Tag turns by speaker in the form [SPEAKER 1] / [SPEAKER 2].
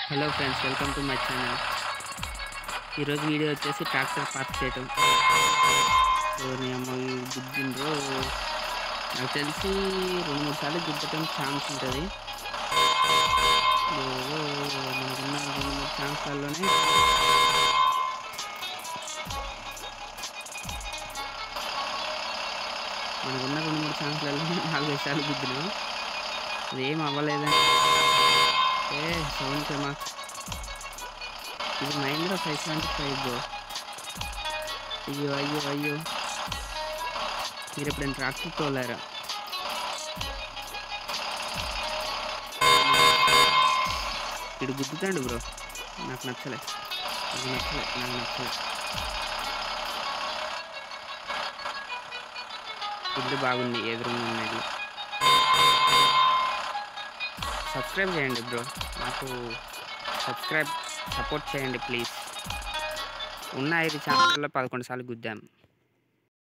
[SPEAKER 1] hello friends welcome to my channel ఈరోజు video వచ్చేసి tractor park చేయటం సో నేను గుద్దిండ్రు నాకు తెలిసి రెండు మూడు సార్లు గుద్దటం ఛాన్స్ ఉంటుంది మనకున్న రెండు మూడు ఛాన్స్లలోనే మనకున్న రెండు మూడు ఛాన్స్లలో నాలుగైదు సార్లు గుద్దినాం అది ఏం అవ్వలేదని ఏ సౌండ్ ఫేమా ఇది Mahindra five seventy five bro అయ్యో అయ్యో అయ్యో మీరు ఎప్పుడైనా ట్రాక్టర్ తోలారా ఇడు గుద్దుతాడు బ్రో నాకు నచ్చలే నాకు నచ్చలే నాకు నచ్చలే ఇల్లు బాగుంది ఎదురుగా ఉన్నది సబ్స్క్రైబ్ చేయండి బ్రో నాకు సబ్స్క్రైబ్ సపోర్ట్ చేయండి ప్లీజ్ ఉన్న ఐదు ఛానల్లో పదకొండు సార్లు గుద్దాం